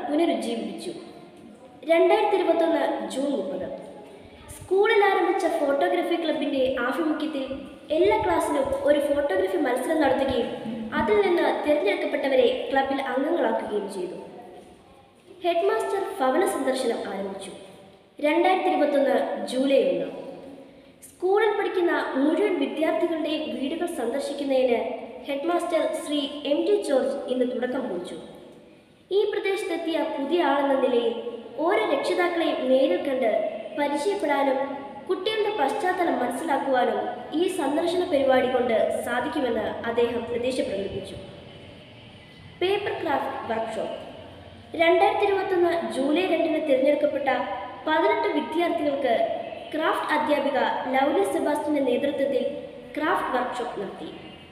പുനരുജ്ജീവിപ്പിച്ചു രണ്ടായിരത്തി ഇരുപത്തൊന്ന് ജൂൺ മുപ്പത് സ്കൂളിൽ ആരംഭിച്ച ഫോട്ടോഗ്രാഫി ക്ലബിന്റെ ആഭിമുഖ്യത്തിൽ എല്ലാ ക്ലാസ്സിലും ഒരു ഫോട്ടോഗ്രാഫി മത്സരം നടത്തുകയും അതിൽ നിന്ന് തിരഞ്ഞെടുക്കപ്പെട്ടവരെ ക്ലബിൽ അംഗങ്ങളാക്കുകയും ചെയ്തു ഹെഡ് മാസ്റ്റർ ഭവന സന്ദർശനം ആരംഭിച്ചു രണ്ടായിരത്തി ഇരുപത്തൊന്ന് ജൂലൈ ഒന്ന് സ്കൂളിൽ പഠിക്കുന്ന മുഴുവൻ വിദ്യാർത്ഥികളുടെയും വീടുകൾ സന്ദർശിക്കുന്നതിന് head master Shri M T George ഇന്ന് തുടക്കം കുറിച്ചു ഈ പ്രദേശത്തെത്തിയ പുതിയ ആളെന്ന നിലയിൽ ഓരോ രക്ഷിതാക്കളെയും നേരിൽ കണ്ട് പരിചയപ്പെടാനും കുട്ടികളുടെ പശ്ചാത്തലം മനസ്സിലാക്കുവാനും ഈ സന്ദർശന പരിപാടി കൊണ്ട് സാധിക്കുമെന്ന് അദ്ദേഹം പ്രതീക്ഷ പ്രകടിപ്പിച്ചു പേപ്പർ ക്രാഫ്റ്റ് വർക്ക്ഷോപ്പ് രണ്ടായിരത്തി ഇരുപത്തൊന്ന് ജൂലൈ രണ്ടിന് തിരഞ്ഞെടുക്കപ്പെട്ട പതിനെട്ട് വിദ്യാർത്ഥികൾക്ക് ക്രാഫ്റ്റ് അധ്യാപിക ലൗലി സെബാസ്റ്റിന്റെ നേതൃത്വത്തിൽ ക്രാഫ്റ്റ് വർക്ക്ഷോപ്പ് നടത്തി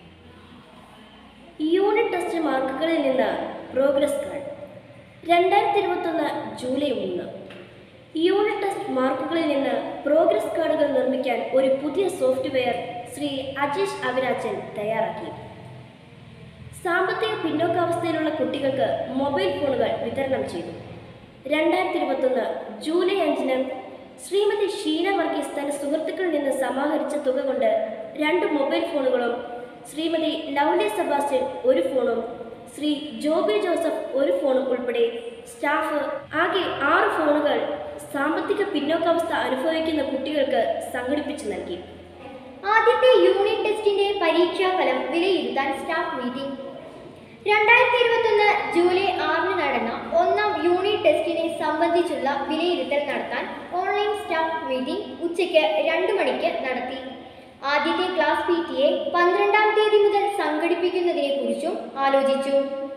യൂണിറ്റ് ടെസ്റ്റ് മാർക്കുകളിൽ നിന്ന് പ്രോഗ്രസ് കാർഡ് രണ്ടായിരത്തി ഇരുപത്തൊന്ന് ജൂലൈ മൂന്ന് യൂണിറ്റ് ടെസ്റ്റ് മാർക്കുകളിൽ നിന്ന് പ്രോഗ്രസ് കാർഡുകൾ നിർമ്മിക്കാൻ ഒരു പുതിയ സോഫ്റ്റ്വെയർ ശ്രീ അജേഷ് അവിരാജൻ തയ്യാറാക്കി സാമ്പത്തിക പിന്നോക്കാവസ്ഥയിലുള്ള കുട്ടികൾക്ക് മൊബൈൽ ഫോണുകൾ വിതരണം ചെയ്തു രണ്ടായിരത്തി ഇരുപത്തൊന്ന് ജൂലൈ അഞ്ചിന് ശ്രീമതി ഷീന വർഗീസ് തന്റെ സുഹൃത്തുക്കളിൽ നിന്ന് സമാഹരിച്ച തുക കൊണ്ട് രണ്ട് മൊബൈൽ ഫോണുകളും ശ്രീമതി ലൗലി സെബാസ്റ്റ്യൻ ഒരു ഫോണും ശ്രീ ജോബി ജോസഫ് ഒരു ഫോണും ഉൾപ്പെടെ സ്റ്റാഫ് ആകെ ആറ് ഫോണുകൾ സാമ്പത്തിക പിന്നോക്കാവസ്ഥ അനുഭവിക്കുന്ന കുട്ടികൾക്ക് സംഘടിപ്പിച്ചു നൽകി ആദ്യത്തെ യൂണിറ്റ് ടെസ്റ്റിന്റെ പരീക്ഷാഫലം വിലയിരുത്താൻ സ്റ്റാഫ് മീറ്റിംഗ് രണ്ടായിരത്തി ഇരുപത്തൊന്ന് ജൂലൈ ആറിന് നടന്ന ഒന്നാം യൂണിറ്റ് ടെസ്റ്റിനെ സംബന്ധിച്ചുള്ള വിലയിരുത്തൽ നടത്താൻ ഓൺലൈൻ സ്റ്റാഫ് മീറ്റിംഗ് ഉച്ചയ്ക്ക് രണ്ട് മണിക്ക് നടത്തി ആദ്യത്തെ ക്ലാസ് പി ടി എ പന്ത്രണ്ടാം തീയതി മുതൽ സംഘടിപ്പിക്കുന്നതിനെക്കുറിച്ചും ആലോചിച്ചു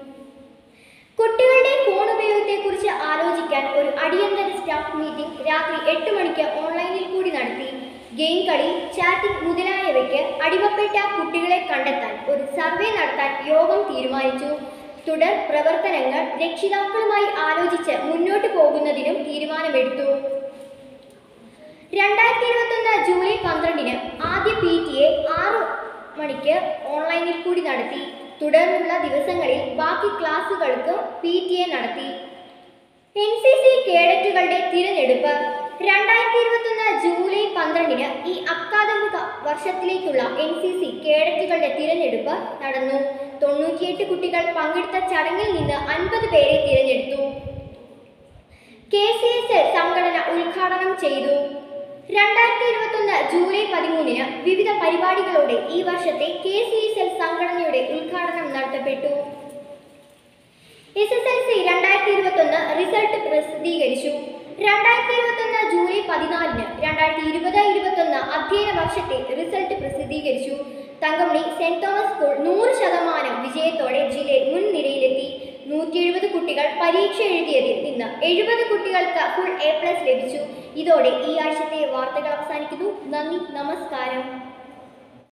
കുട്ടികളുടെ ഫോൺ ഉപയോഗത്തെക്കുറിച്ച് ആലോചിക്കാൻ ഒരു അടിയന്തര സ്റ്റാഫ് മീറ്റിംഗ് രാത്രി എട്ട് മണിക്ക് ഓൺലൈനിൽ കൂടി നടത്തി ഗെയിം കളി ചാറ്റിംഗ് മുതലായവയ്ക്ക് അടിമപ്പെട്ട കുട്ടികളെ കണ്ടെത്താൻ ഒരു സർവേ നടത്താൻ യോഗം തീരുമാനിച്ചു തുടർ പ്രവർത്തനങ്ങൾ രക്ഷിതാക്കളുമായി ആലോചിച്ച് മുന്നോട്ട് പോകുന്നതിനും തീരുമാനമെടുത്തു രണ്ടായിരത്തി ഇരുപത്തൊന്ന് ജൂലൈ പന്ത്രണ്ടിന് ആദ്യ പി ടി എ ആറ് മണിക്ക് ഓൺലൈനിൽ കൂടി നടത്തി തുടർന്നുള്ള ദിവസങ്ങളിൽ ബാക്കി ക്ലാസുകൾക്ക് പി ടി എ നടത്തി എൻ സി സി കേഡറ്റുകളുടെ തിരഞ്ഞെടുപ്പ് രണ്ടായിരത്തി ഇരുപത്തൊന്ന് ജൂലൈ പന്ത്രണ്ടിന് ഈ അക്കാദമിക വർഷത്തിലേക്കുള്ള എൻ സി സി കേഡറ്റുകളുടെ തിരഞ്ഞെടുപ്പ് നടന്നു തൊണ്ണൂറ്റിയെട്ട് കുട്ടികൾ പങ്കെടുത്ത ചടങ്ങിൽ നിന്ന് അൻപത് പേരെ തിരഞ്ഞെടുത്തു കെ സി എസ് എൽ സംഘടന ഉദ്ഘാടനം ചെയ്തു രണ്ടായിരത്തി ഇരുപത്തൊന്ന് ജൂലൈ പതിമൂന്നിന് വിവിധ പരിപാടികളോടെ ഈ വർഷത്തെ കെ സി എസ് എൽ സംഘടനയുടെ ഉദ്ഘാടനം നടത്തപ്പെട്ടു എസ് എസ് എൽ സി രണ്ടായിരത്തി ഇരുപത്തൊന്ന് റിസൾട്ട് പ്രസിദ്ധീകരിച്ചു രണ്ടായിരത്തി ഇരുപത്തൊന്ന് ജൂലൈ പതിനാലിന് രണ്ടായിരത്തി ഇരുപത് ഇരുപത്തൊന്ന് അധ്യയന വർഷത്തെ റിസൾട്ട് പ്രസിദ്ധീകരിച്ചു തങ്കമണി സെന്റ് തോമസ് സ്കൂൾ നൂറ് ശതമാനം വിജയത്തോടെ ജില്ലയിൽ മുൻനിരയിലെത്തി നൂറ്റി എഴുപത് കുട്ടികൾ പരീക്ഷ എഴുതിയതിൽ നിന്ന് എഴുപത് കുട്ടികൾക്ക് ഫുൾ എ പ്ലസ് ലഭിച്ചു ഇതോടെ ഈ ആഴ്ചത്തെ വാർത്തകൾ അവസാനിക്കുന്നു നന്ദി നമസ്കാരം